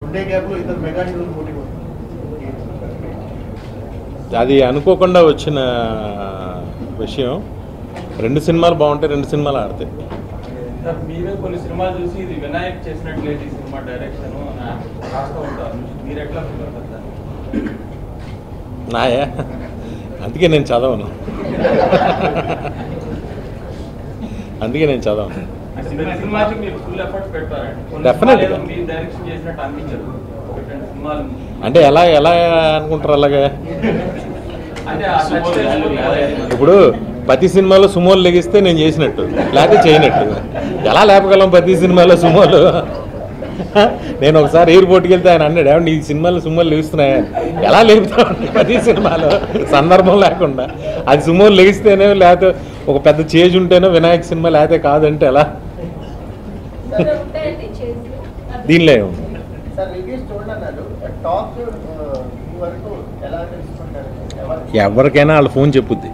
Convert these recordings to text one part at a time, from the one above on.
ఉండే గ్యాప్ లో ఇద్దరు మెగా హీరోలు పోటీ పడుతున్నారు అది అనుకోకుండా వచ్చిన విషయం రెండు సినిమాలు బాగుంటాయి రెండు సినిమాలు ఆడతాయి సార్ మీరే కొన్ని సినిమాలు చూసి ఇది వినాయక్ చేసినట్లేదు ఈ సినిమా డైరెక్షన్ రాస్తూ ఉంటారు మీరు ఎట్లా ఫీల్ అవుతారు సార్ నాయా అందుకే నేను చదవను అందుకే నేను చదవను అంటే ప్రతి సినిమాకి మీరు ఫుల్ ఎఫర్ట్స్ పెడతారండి కొన్ని Definitely. సినిమాలు ఏదో మీరు డైరెక్షన్ చేసినట్టు అనిపించదు ఒకటి రెండు సినిమాలు అంటే ఎలా ఎలా అనుకుంటారు అలాగా అంటే ఆ touch చేసినప్పుడు లేదా? ఇప్పుడు ప్రతి సినిమాలో సుమోలు లెగిస్తే నేను చేసినట్టు లేకపోతే చేయనట్టు ఎలా లేపగలం ప్రతి సినిమాలో సుమోలు నేను ఒకసారి ఎయిర్పోర్ట్కి వెళ్తే ఆయన అన్నాడు ఏమండి ఈ సినిమాలో సుమోలు లెగుస్తున్నాయా ఎలా లేపుతామండి ప్రతి సినిమాలో సందర్భం లేకుండా అది సుమోలు లెగిస్తేనే లేకపోతే ఒక పెద్ద చేజ్ ఉంటేనో వినాయక సినిమా లేకపోతే కాదంటే ఎలా సరే ఉంటాయండి చేసి దీనిలో ఏముంది సార్ రివ్యూస్ చూడండి అన్నాడు టాక్ ఈ వరకు ఎలా తెలుసుకుంటారు ఎవరు ఎవరికైనా వాళ్ళ ఫోన్ చెప్పుద్ది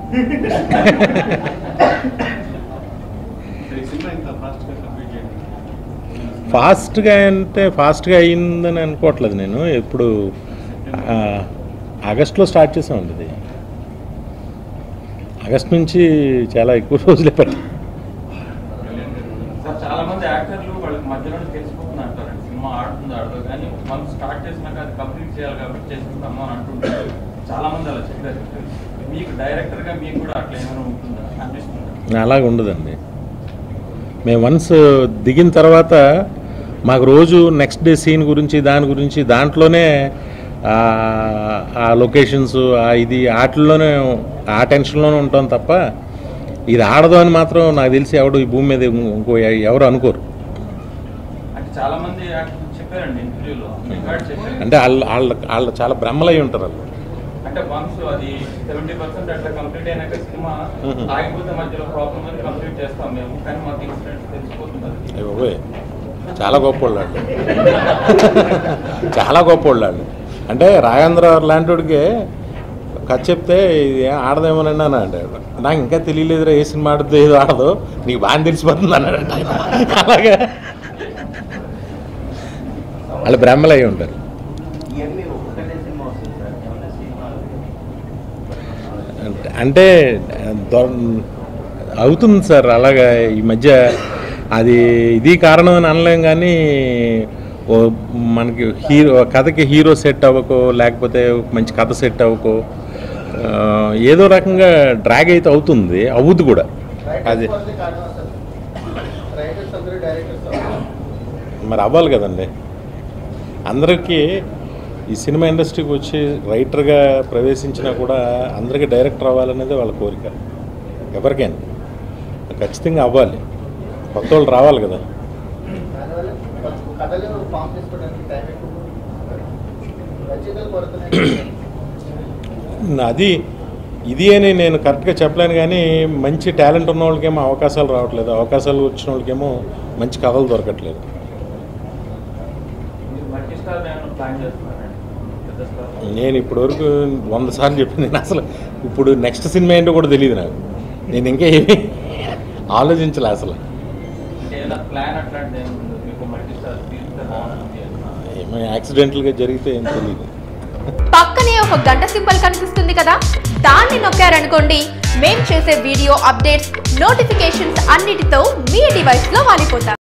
ఈ సినిమా ఇంత ఫాస్ట్గా కంప్లీట్ చేయండి ఫాస్ట్గా అంటే ఫాస్ట్గా అయిందని అనుకోవట్లేదు నేను ఇప్పుడు ఆ, ఆగస్ట్లో స్టార్ట్ చేసామండి ఇది ఆగస్ట్ నుంచి చాలా ఎక్కువ రోజులే పట్టి సార్ చాలా మంది యాక్టర్లు వాళ్ళకి మధ్యలో తెలిసిపోతుంది అంటారండి సినిమా ఆడుతుంది ఆడదు కానీ మనం స్టార్ట్ చేసినాక అది కంప్లీట్ చేయాలి కాబట్టి చేసేస్తాము అని అంటుంటారు చాలా మంది అలా చెప్పారు మీకు డైరెక్టర్ గా మీకు కూడా అట్లా ఏమైనా ఉంటుందా అనిపిస్తుందా అలాగ ఉండదండి మేము వన్స్ దిగిన తర్వాత మాకు రోజు నెక్స్ట్ డే సీన్ గురించి దాని గురించి దాంట్లోనే ఆ, ఆ లొకేషన్స్ ఆ ఇది వాటిల్లోనే ఆ టెన్షన్లోనే ఉంటాం తప్ప ఇది ఆడదు అని మాత్రం నాకు తెలిసి ఎవడు ఈ భూమి మీద ఇంకో ఎవరు అనుకోరు అంటే చాలా మంది యాక్టర్లు చెప్పారండి ఇంటర్వ్యూలో రికార్డ్ చెప్పారు అంటే వాళ్ళ వాళ్ళ వాళ్ళు చాలా బ్రహ్మలై ఉంటారు వాళ్ళు అంటే వన్స్ అది సెవెంటీ పర్సెంట్ అట్లా కంప్లీట్ అయినాక సినిమా Mhm. ఆగిపోతే మధ్యలో ప్రాబ్లమ్ అని కంప్లీట్ చేస్తాం మేము కానీ మాకు ఇన్సిడెంట్ తెలిసిపోతుంది అయ్య బాబోయ్ చాలా గొప్ప వాళ్ళు చాలా గొప్ప వాళ్ళు అంటే రాఘేంద్ర లాంటి వాడికి కథ చెప్తే ఇది ఏం ఆడదేమోనండి అని అంటాడు నాకు ఇంకా తెలియలేదురా ఏ సినిమా ఆడుతుందో ఏదో ఆడదో నీకు బాగా తెలిసిపోతుంది అన్నాడు అలాగే వాళ్ళు బ్రహ్మలు అయి ఉంటారు ఇవన్నీ ఒకటే సినిమా వస్తుంది సార్ ఏమన్నా సినిమా అంటే- అంటే దొ- అవుతుంది సార్ అలాగా ఈ మధ్య అది ఇది కారణం అని అనలేం కానీ ఓ మనకి హీరో కథకి హీరో సెట్ అవ్వకో లేకపోతే మంచి కథ సెట్ అవ్వకో ఆ, ఏదో రకంగా డ్రాగ్ అయితే అవుతుంది అవుద్ది కూడా అది రైటర్స్ వల్లే కారణం అసలు రైటర్స్ అందరూ డైరెక్టర్స్ మరి అవ్వాలి కదండి అందరికీ ఈ సినిమా ఇండస్ట్రీకి వచ్చి రైటర్గా ప్రవేశించినా కూడా అందరికీ డైరెక్టర్ అవ్వాలనేది వాళ్ళ కోరిక ఎవరికైనా ఖచ్చితంగా అవ్వాలి కొత్త వాళ్ళు రావాలి కదా దానివల్ల కథలు ఫామ్ చేసుకోవడానికి టైం ఎక్కువ రచయితలు కొరతనే అది ఇది అని నేను కరెక్ట్గా చెప్పలేను కానీ మంచి టాలెంట్ ఉన్న వాళ్ళకేమో అవకాశాలు రావట్లేదు అవకాశాలు వచ్చిన వాళ్ళకేమో మంచి కథలు దొరకట్లేదు మీరు మల్టీ స్టార్ ఏమైనా ప్లాన్ చేస్తున్నారండి పెద్ద స్టార్ నేను ఇప్పటివరకు వంద సార్లు చెప్పింది నేను అసలు ఇప్పుడు నెక్స్ట్ సినిమా ఏంటో కూడా తెలియదు నాకు నేను ఇంకా ఏమీ ఆలోచించలే అసలు అంటే ఏదైనా ప్లాన్ అట్లాంటిది ఏమి ఉండదు మీకు మల్టీ స్టార్ తీస్తే బాగుంటుంది అని. ఏమో యాక్సిడెంటల్గా జరిగితే ఏం తెలియదు పక్కనే ఒక గంట సింబల్ కనిపిస్తుంది కదా దాన్ని నొక్కారనుకోండి మేం చేసే వీడియో అప్డేట్స్ నోటిఫికేషన్స్ అన్నిటితో మీ డివైస్ లో వాలిపోతాం